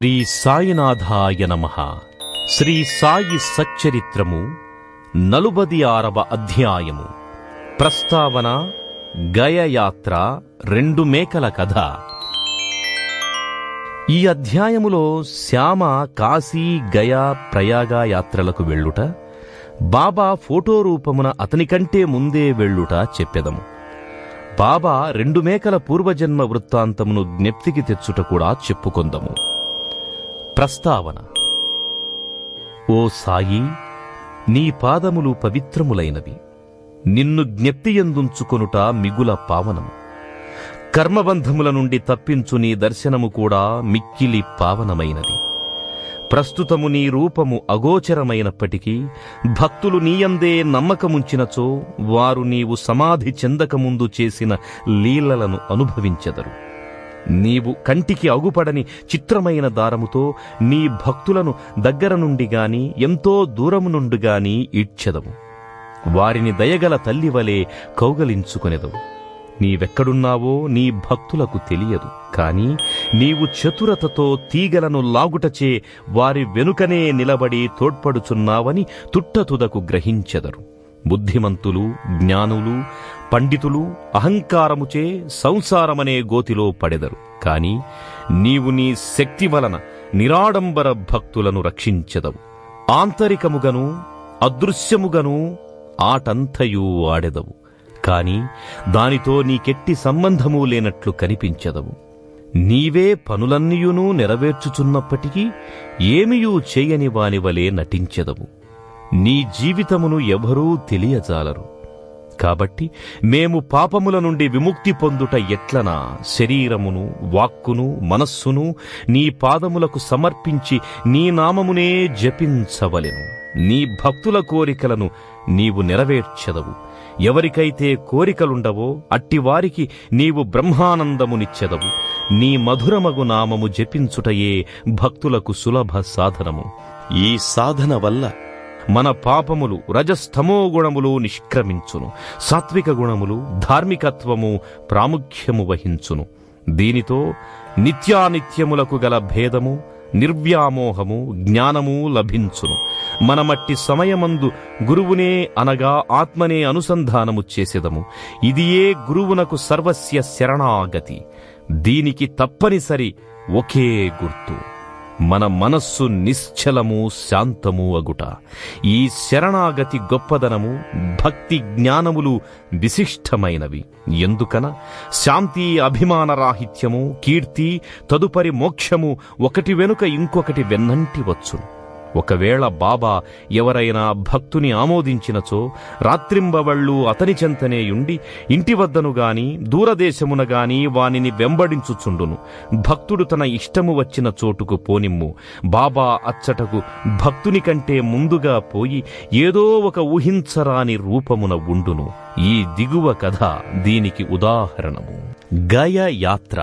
శ్రీ సాయినాథాయ నమ శ్రీ సాయి సచ్చరిత్రము నలుబది ఆరవ అధ్యాయము ప్రస్తావన గయయాత్ర రెండు మేకల కథ ఈ అధ్యాయములో శ్యామ కాశీ గయా ప్రయాగ యాత్రలకు వెళ్ళుట బాబా ఫోటో రూపమున అతని కంటే ముందే వెళ్ళుట చెప్పెదము బాబా రెండు మేకల పూర్వజన్మ వృత్తాంతమును జ్ఞప్తికి తెచ్చుట కూడా చెప్పుకొందము ప్రస్తావన ఓ సాయి నీ పాదములు పవిత్రములైనవి నిన్ను జ్ఞప్తియందుంచుకొనుట మిగుల పావనము కర్మబంధముల నుండి తప్పించు నీ దర్శనము కూడా మిక్కిలి పావనమైనది ప్రస్తుతము నీ రూపము అగోచరమైనప్పటికీ భక్తులు నీయందే నమ్మకముంచినచో వారు నీవు సమాధి చెందకముందు చేసిన లీలలను అనుభవించెదరు నీవు కంటికి అగుపడని చిత్రమైన దారముతో నీ భక్తులను దగ్గర నుండి గాని ఎంతో దూరము నుండి గాని ఈడ్చెదవు వారిని దయగల తల్లివలే కౌగలించుకొనెదవు నీవెక్కడున్నావో నీ భక్తులకు తెలియదు కాని నీవు చతురతతో తీగలను లాగుటచే వారి వెనుకనే నిలబడి తోడ్పడుచున్నావని తుట్టతుదకు గ్రహించెదరు బుద్ధిమంతులు జ్ఞానులు పండితులు అహంకారముచే సంసారమనే గోతిలో పడెదరు కాని నీవు నీ శక్తి వలన నిరాడంబర భక్తులను రక్షించెదవు ఆంతరికముగను అదృశ్యముగను ఆటంతయు ఆడెదవు కాని దానితో నీకెట్టి సంబంధము లేనట్లు కనిపించదవు నీవే పనులన్నీయునూ నెరవేర్చుచున్నప్పటికీ ఏమియూ చేయని వానివలే నటించెదవు నీ జీవితమును ఎవరూ తెలియజాలరు కాబట్టి మేము పాపముల నుండి విముక్తి పొందుట ఎట్లనా శరీరమును వాక్కును మనస్సును నీ పాదములకు సమర్పించి నీ నామమునే జపించవలెను నీ భక్తుల కోరికలను నీవు నెరవేర్చెదవు ఎవరికైతే కోరికలుండవో అట్టివారికి నీవు బ్రహ్మానందమునిచ్చెదవు నీ మధురమగు నామము జపించుటయే భక్తులకు సులభ సాధనము ఈ సాధన వల్ల మన పాపములు రజస్తమో గుణములు నిష్క్రమించును సాత్విక గుణములు ధార్మికత్వము ప్రాముఖ్యము వహించును దీనితో నిత్యానిత్యములకు గల భేదము నిర్వ్యామోహము జ్ఞానము లభించును మనమట్టి సమయమందు గురువునే అనగా ఆత్మనే అనుసంధానము చేసెదము ఇదియే గురువునకు సర్వస్య శరణాగతి దీనికి తప్పనిసరి ఒకే గుర్తు మన మనస్సు నిశ్చలము శాంతము అగుట ఈ శరణాగతి గొప్పదనము భక్తి జ్ఞానములు విశిష్టమైనవి ఎందుకన శాంతి అభిమాన రాహిత్యము కీర్తి తదుపరి మోక్షము ఒకటి వెనుక ఇంకొకటి వెన్నంటి వచ్చును ఒకవేళ బాబా ఎవరైనా భక్తుని ఆమోదించినచో రాత్రింబవళ్ళు అతని చెంతనేయుండి ఇంటి వద్దను గాని దూరదేశమున గాని వానిని వెంబడించుచుండును భక్తుడు తన ఇష్టము వచ్చిన చోటుకు పోనిమ్ము బాబా అచ్చటకు భక్తుని కంటే ముందుగా పోయి ఏదో ఒక ఊహించరాని రూపమున ఉండును ఈ దిగువ కథ దీనికి ఉదాహరణము గయ యాత్ర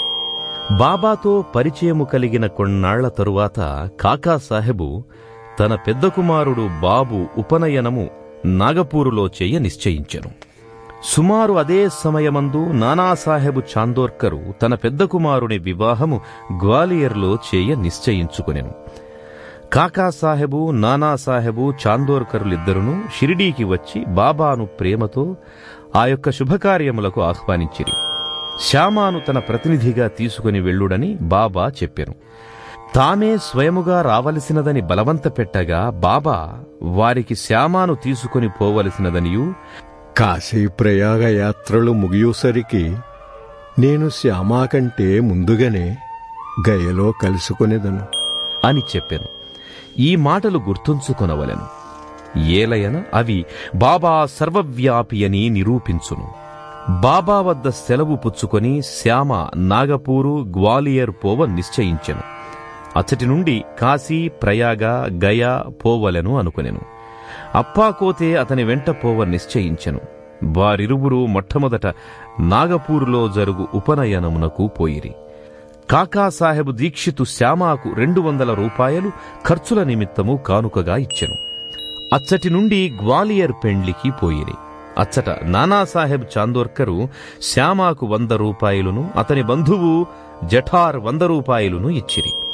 బాబాతో పరిచయము కలిగిన కొన్నాళ్ల తరువాత కాకాసాహెబు తన పెద్ద కుమారుడు బాబు ఉపనయనము నాగపూరులో చేయ నిశ్చయించెను సుమారు అదే సమయమందు నానాసాహెబు చాందోర్కరు తన పెద్ద కుమారుని వివాహము గ్వాలియర్లో చేయ నిశ్చయించుకొనెను కాకాసాహెబు నానాసాహెబు చాందోర్కరులిద్దరును షిరిడీకి వచ్చి బాబాను ప్రేమతో ఆ యొక్క శుభకార్యములకు ఆహ్వానించిరి శ్యామాను తన ప్రతినిధిగా తీసుకుని వెళ్ళుడని బాబా చెప్పెను తామే స్వయముగా రావలసినదని బలవంత పెట్టగా బాబా వారికి శ్యామాను తీసుకుని పోవలసినదనియూ కాశీ ప్రయాగ యాత్రలు ముగియుసరికి నేను శ్యామా కంటే ముందుగానే గయలో కలుసుకొనేదను అని చెప్పెను ఈ మాటలు గుర్తుంచుకొనవలెను ఏలయన అవి బాబా సర్వవ్యాపి అని నిరూపించును బాబా వద్ద సెలవు పుచ్చుకొని శ్యామ నాగపూరు గ్వాలియర్ పోవ నిశ్చయించెను అచ్చటి నుండి కాశీ ప్రయాగ గయా పోవలెను అనుకొనెను అప్పాకోతే అతని వెంట పోవ నిశ్చయించెను వారిరువురు మొట్టమొదట నాగపూరులో జరుగు ఉపనయనమునకు పోయిరి కాకాసాహెబు దీక్షితు శ్యామాకు రెండు వందల రూపాయలు ఖర్చుల నిమిత్తము కానుకగా ఇచ్చెను అచ్చటి నుండి గ్వాలియర్ పెండ్లికి పోయిరి అచ్చట నానాసాహెబ్ చాందోర్కరు శ్యామాకు వంద రూపాయలును అతని బంధువు జఠార్ వంద రూపాయలును ఇచ్చిరి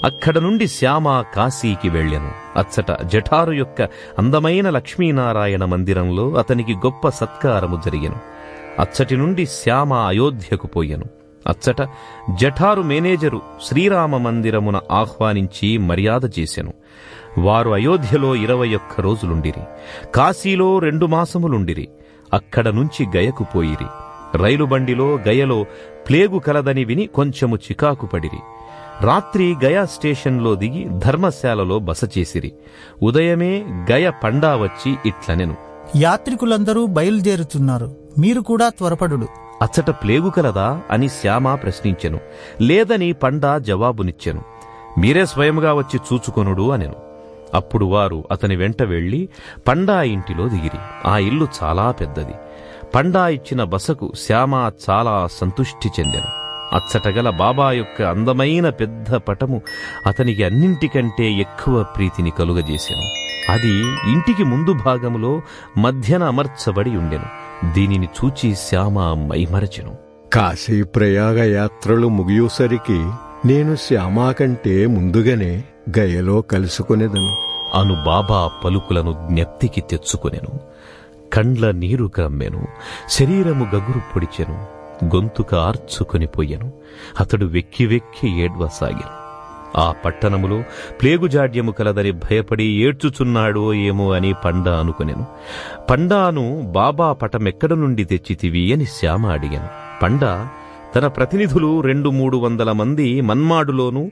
అక్కడ నుండి శ్యామ కాశీకి వెళ్ళెను అచ్చట జఠారు యొక్క అందమైన లక్ష్మీనారాయణ మందిరంలో అతనికి గొప్ప సత్కారము జరిగెను అచ్చటి నుండి శ్యామ అయోధ్యకు పోయెను అచ్చట జఠారు మేనేజరు శ్రీరామ మందిరమున ఆహ్వానించి మర్యాద చేసెను వారు అయోధ్యలో ఇరవై ఒక్క రోజులుండిరి కాశీలో రెండు మాసములుండిరి అక్కడ నుంచి గయకు పోయిరి రైలు బండిలో గయలో ప్లేగు కలదని విని కొంచెము చికాకు పడిరి రాత్రి గయా స్టేషన్లో దిగి ధర్మశాలలో బస చేసిరి ఉదయమే గయ పండా వచ్చి ఇట్లనెను యాత్రికులందరూ బయలుదేరుతున్నారు మీరు కూడా త్వరపడుడు అచ్చట ప్లేగు కలదా అని శ్యామ ప్రశ్నించెను లేదని పండా జవాబునిచ్చెను మీరే స్వయముగా వచ్చి చూచుకొనుడు అనెను అప్పుడు వారు అతని వెంట వెళ్లి పండా ఇంటిలో దిగిరి ఆ ఇల్లు చాలా పెద్దది పండా ఇచ్చిన బసకు శ్యామ చాలా సంతుష్టి చెందెను అచ్చటగల బాబా యొక్క అందమైన పెద్ద పటము అతనికి అన్నింటికంటే ఎక్కువ ప్రీతిని కలుగజేసెను అది ఇంటికి ముందు భాగములో మధ్యన అమర్చబడి ఉండెను దీనిని చూచి శ్యామ మైమరచెను కాశీ ప్రయాగ యాత్రలు ముగియుసరికి నేను శ్యామా కంటే ముందుగానే గయలో కలుసుకునేదను అను బాబా పలుకులను జ్ఞప్తికి తెచ్చుకొనెను కండ్ల నీరు కమ్మెను శరీరము గగురు పొడిచెను గొంతుక ఆర్చుకొని పోయెను అతడు వెక్కి వెక్కి ఏడ్వసాగాను ఆ పట్టణములో ప్లేగుజాడ్యము కలదని భయపడి ఏడ్చుచున్నాడో ఏమో అని పండా అనుకొనెను పండాను బాబా పటమెక్కడ నుండి తెచ్చితివి అని శ్యామ అడిగాను పండా తన ప్రతినిధులు రెండు మూడు వందల మంది మన్మాడులోనూ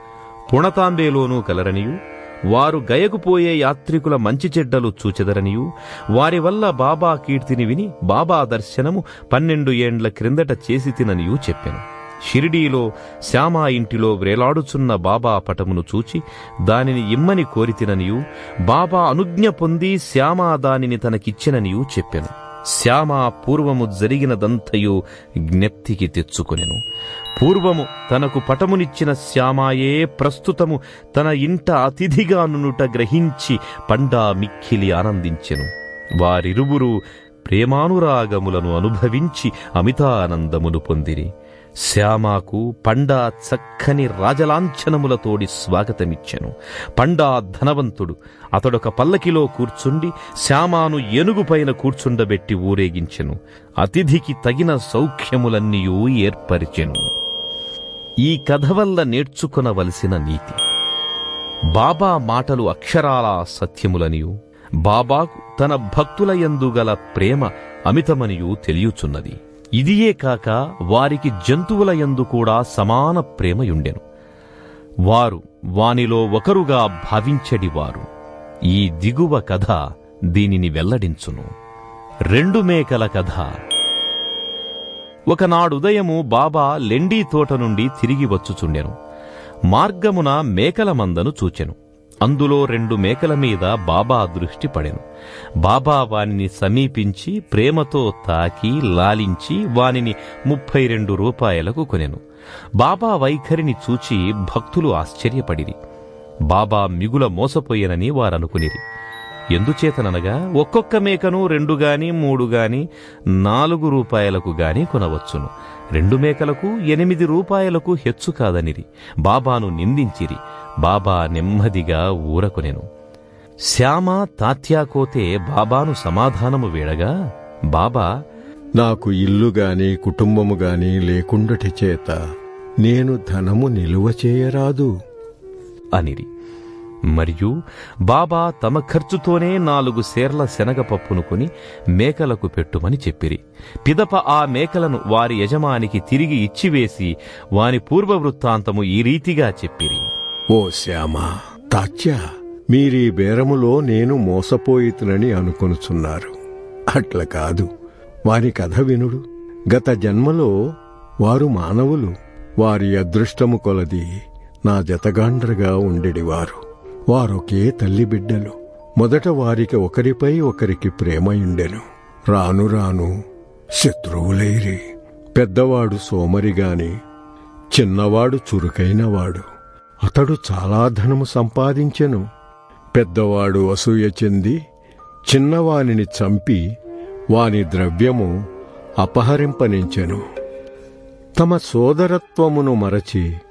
పుణతాంబేలోనూ కలరనియు వారు గయకుపోయే యాత్రికుల మంచి చెడ్డలు చూచెదరనియు వారి వల్ల బాబా కీర్తిని విని బాబా దర్శనము పన్నెండు ఏండ్ల క్రిందట చేసి తిననియూ చెప్పెను షిరిడీలో శ్యామా ఇంటిలో వ్రేలాడుచున్న బాబా పటమును చూచి దానిని ఇమ్మని కోరితిననియు బాబా అనుజ్ఞ పొంది శ్యామా దానిని తనకిచ్చిననియూ చెప్పెను శ్యామ పూర్వము జరిగినదంతయు జ్ఞప్తికి తెచ్చుకొనెను పూర్వము తనకు పటమునిచ్చిన శ్యామాయే ప్రస్తుతము తన ఇంట అతిథిగా నునుట గ్రహించి పండా మిక్కిలి ఆనందించెను వారిరువురు ప్రేమానురాగములను అనుభవించి అమితానందమును పొందిరి శ్యామాకు పండా చక్కని రాజలాంఛనములతోడి స్వాగతమిచ్చెను పండా ధనవంతుడు అతడొక పల్లకిలో కూర్చుండి శ్యామాను ఏనుగుపైన కూర్చుండబెట్టి ఊరేగించెను అతిథికి తగిన సౌఖ్యములన్నీయూ ఏర్పరిచెను ఈ కథ వల్ల నేర్చుకొనవలసిన నీతి బాబా మాటలు అక్షరాల సత్యములనియు బాబాకు తన భక్తులయందు గల ప్రేమ అమితమనియు తెలియుచున్నది ఇదియే కాక వారికి జంతువులయందు కూడా సమాన ప్రేమయుండెను వారు వానిలో ఒకరుగా భావించెడివారు ఈ దిగువ కథ దీనిని వెల్లడించును రెండు మేకల కథ ఒకనాడుదయము బాబా లెండీ తోట నుండి తిరిగి వచ్చుచుండెను మార్గమున మేకల మందను చూచెను అందులో రెండు మేకల మీద బాబా దృష్టి పడెను బాబా వానిని సమీపించి ప్రేమతో తాకి లాలించి వానిని ముప్పై రెండు రూపాయలకు కొనెను బాబా వైఖరిని చూచి భక్తులు ఆశ్చర్యపడిరి బాబా మిగుల మోసపోయెనని వారనుకునిరి ఎందుచేతననగా ఒక్కొక్క మేకను రెండు గాని మూడు గాని నాలుగు రూపాయలకు గాని కొనవచ్చును రెండు మేకలకు ఎనిమిది రూపాయలకు హెచ్చు కాదనిరి బాబాను నిందించిరి బాబా నెమ్మదిగా ఊరకొనెను శ్యామ తాత్యాకోతే బాబాను సమాధానము వేడగా బాబా నాకు ఇల్లు గాని కుటుంబము గాని లేకుండటి చేత నేను ధనము నిలువ చేయరాదు అనిరి మరియు బాబా తమ ఖర్చుతోనే నాలుగు సేర్ల శనగపప్పును కొని మేకలకు పెట్టుమని చెప్పిరి పిదప ఆ మేకలను వారి యజమానికి తిరిగి ఇచ్చివేసి వాని పూర్వ వృత్తాంతము ఈ రీతిగా చెప్పిరి ఓ శ్యామ తాత్య మీరీ బేరములో నేను మోసపోయితునని అనుకొనుచున్నారు అట్ల కాదు వారి కథ వినుడు గత జన్మలో వారు మానవులు వారి అదృష్టము కొలది నా జతగాండ్రగా ఉండెడివారు వారొకే తల్లి బిడ్డలు మొదట వారికి ఒకరిపై ఒకరికి ప్రేమయుండెను రాను రాను శత్రువులైరి పెద్దవాడు సోమరిగాని చిన్నవాడు చురుకైనవాడు అతడు చాలా ధనము సంపాదించెను పెద్దవాడు అసూయ చెంది చిన్నవానిని చంపి వాని ద్రవ్యము అపహరింపనించెను తమ సోదరత్వమును మరచి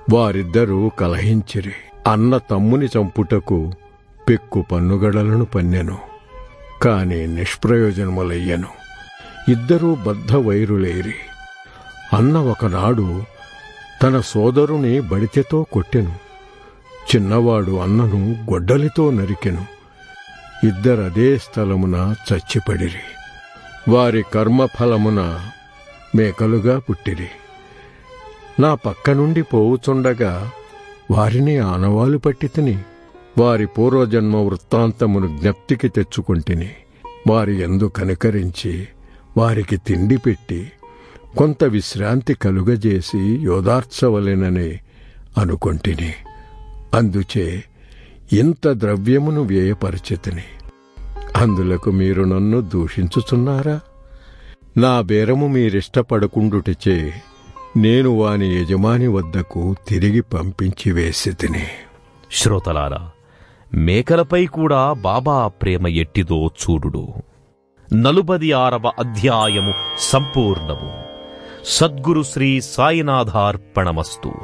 వారిద్దరూ కలహించిరి అన్న తమ్ముని చంపుటకు పెక్కు పన్నుగడలను పన్నెను కాని నిష్ప్రయోజనములయ్యను ఇద్దరూ బద్ధ వైరులేరి అన్న ఒకనాడు తన సోదరుని బడితెతో కొట్టెను చిన్నవాడు అన్నను గొడ్డలితో నరికెను ఇద్దరదే స్థలమున చచ్చిపడిరి వారి కర్మఫలమున మేకలుగా పుట్టిరి నా పక్క నుండి పోవుచుండగా వారిని ఆనవాలు పట్టి తిని వారి పూర్వజన్మ వృత్తాంతమును జ్ఞప్తికి తెచ్చుకుంటుని వారి ఎందు కనుకరించి వారికి తిండి పెట్టి కొంత విశ్రాంతి కలుగజేసి యోదార్చవలెనని అనుకొంటిని అందుచే ఇంత ద్రవ్యమును వ్యయపరచితిని అందులకు మీరు నన్ను దూషించుచున్నారా నా బేరము మీరిష్టపడకుండుటచే నేను వాని యజమాని వద్దకు తిరిగి పంపించి వేసి తిని శ్రోతలారా మేకలపై కూడా బాబా ప్రేమ ఎట్టిదో చూడుడు నలుబది ఆరవ అధ్యాయము సంపూర్ణము సద్గురు శ్రీ సాయినాథార్పణమస్తు